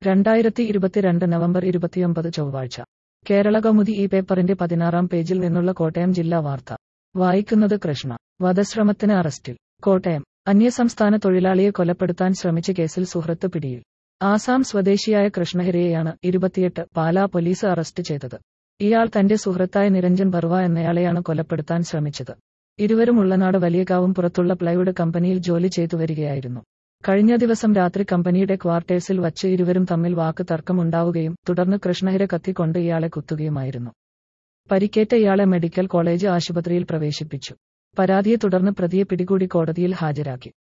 രണ്ടായിരത്തി ഇരുപത്തിരണ്ട് നവംബർ ഇരുപത്തിയൊമ്പത് ചൊവ്വാഴ്ച കേരള കൗമുദി ഈ പേപ്പറിന്റെ പതിനാറാം പേജിൽ നിന്നുള്ള കോട്ടയം ജില്ലാ വാർത്ത വായിക്കുന്നത് കൃഷ്ണ വധശ്രമത്തിന് അറസ്റ്റിൽ കോട്ടയം അന്യസംസ്ഥാന തൊഴിലാളിയെ കൊലപ്പെടുത്താൻ ശ്രമിച്ച കേസിൽ സുഹൃത്ത് പിടിയിൽ ആസാം സ്വദേശിയായ കൃഷ്ണഹരിയെയാണ് ഇരുപത്തിയെട്ട് പാലാ പോലീസ് അറസ്റ്റ് ചെയ്തത് ഇയാൾ തന്റെ സുഹൃത്തായ നിരഞ്ജൻ ബർവ എന്നയാളെയാണ് കൊലപ്പെടുത്താൻ ശ്രമിച്ചത് ഇരുവരും ഉള്ളനാട് വലിയകാവും പുറത്തുള്ള പ്ലൈവുഡ് കമ്പനിയിൽ ജോലി ചെയ്തു വരികയായിരുന്നു കഴിഞ്ഞ ദിവസം രാത്രി കമ്പനിയുടെ ക്വാർട്ടേഴ്സിൽ വച്ച് ഇരുവരും തമ്മിൽ വാക്ക് തർക്കമുണ്ടാവുകയും തുടർന്ന് കൃഷ്ണഹിര കത്തിക്കൊണ്ട് ഇയാളെ കുത്തുകയുമായിരുന്നു പരിക്കേറ്റ ഇയാളെ മെഡിക്കൽ കോളേജ് ആശുപത്രിയിൽ പ്രവേശിപ്പിച്ചു പരാതിയെ തുടർന്ന് പ്രതിയെ പിടികൂടി കോടതിയിൽ ഹാജരാക്കി